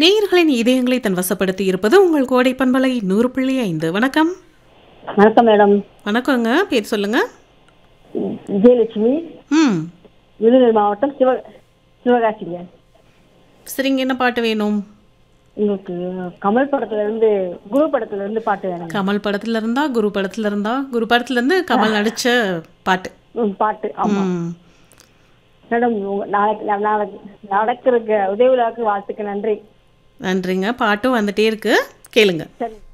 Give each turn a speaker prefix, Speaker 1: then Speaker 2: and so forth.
Speaker 1: நேயர்களின் இதயங்களை தன் வசப்படுத்தி இருப்பது உங்கள் கோடை பண்பலை நூறு புள்ளி ஐந்து வணக்கம்
Speaker 2: வணக்கம் மேடம்
Speaker 1: வணக்கங்க பேர் சொல்லுங்க
Speaker 2: விஜயலட்சுமி
Speaker 1: ம்
Speaker 2: விருதுநகர் மாவட்டம் சிவ சிவகாசிங்க
Speaker 1: சரிங்க என்ன பாட்டு வேணும்
Speaker 2: உங்களுக்கு கமல் படத்துல இருந்து குரு படத்துல இருந்து பாட்டு வேணும்
Speaker 1: கமல் படத்துல இருந்தா குரு படத்துல இருந்தா குரு படத்துல இருந்து கமல் நடிச்ச பாட்டு
Speaker 2: ம், பாட்டு ஆமா
Speaker 1: ம்
Speaker 2: மேடம் உங்க நாளைக்கு நா- நாளைக்கு நடக்கிறதுக்கு உதவி விழாவுக்கு வாழ்த்துக்கு நன்றி
Speaker 1: நன்றிங்க பாட்டும் வந்துட்டே இருக்கு கேளுங்க
Speaker 2: சரி